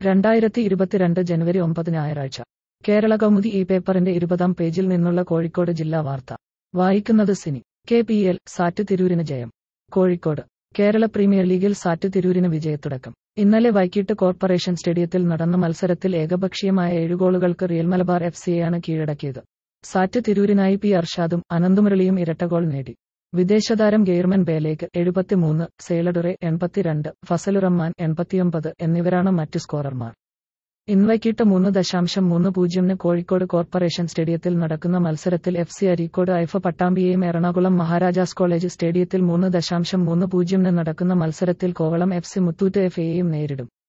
രണ്ടായിരത്തി ഇരുപത്തിരണ്ട് ജനുവരി ഒമ്പത് ഞായറാഴ്ച കേരള കൗമുദി ഈ പേപ്പറിന്റെ ഇരുപതാം പേജിൽ നിന്നുള്ള കോഴിക്കോട് ജില്ലാ വാർത്ത വായിക്കുന്നത് Sini K P L SAT തിരൂരിന് ജയം കോഴിക്കോട് കേരള പ്രീമിയർ ലീഗിൽ സാറ്റ് തിരൂരിന് വിജയത്തുടക്കം ഇന്നലെ വൈകിട്ട് കോർപ്പറേഷൻ സ്റ്റേഡിയത്തിൽ നടന്ന മത്സരത്തിൽ ഏകപക്ഷീയമായ ഏഴ് ഗോളുകൾക്ക് റിയൽ മലബാർ എഫ് സിയെയാണ് കീഴടക്കിയത് സാറ്റ് തിരൂരിനായി പി അർഷാദും അനന്തുമുരളിയും ഇരട്ട ഗോൾ നേടി വിദേശതാരം ഗെയർമൻ ബേലേക്ക് എഴുപത്തിമൂന്ന് സെയ്ലഡുറെ എൺപത്തിരണ്ട് ഫസലുറഹ്മാൻ എൺപത്തിയൊമ്പത് എന്നിവരാണ് മറ്റു സ്കോറർമാർ ഇന്ന് വൈകിട്ട് മൂന്ന് ദശാംശം മൂന്ന് പൂജ്യമിന് കോഴിക്കോട് കോർപ്പറേഷൻ സ്റ്റേഡിയത്തിൽ നടക്കുന്ന മത്സരത്തിൽ എഫ് സി അരീക്കോട് ഐഫ പട്ടാമ്പിയെയും എറണാകുളം മഹാരാജാസ് കോളേജ് സ്റ്റേഡിയത്തിൽ മൂന്ന് ദശാംശം മൂന്ന് പൂജ്യമിന് നടക്കുന്ന മത്സരത്തിൽ Kovalam F C Muthoot F എയെയും നേരിടും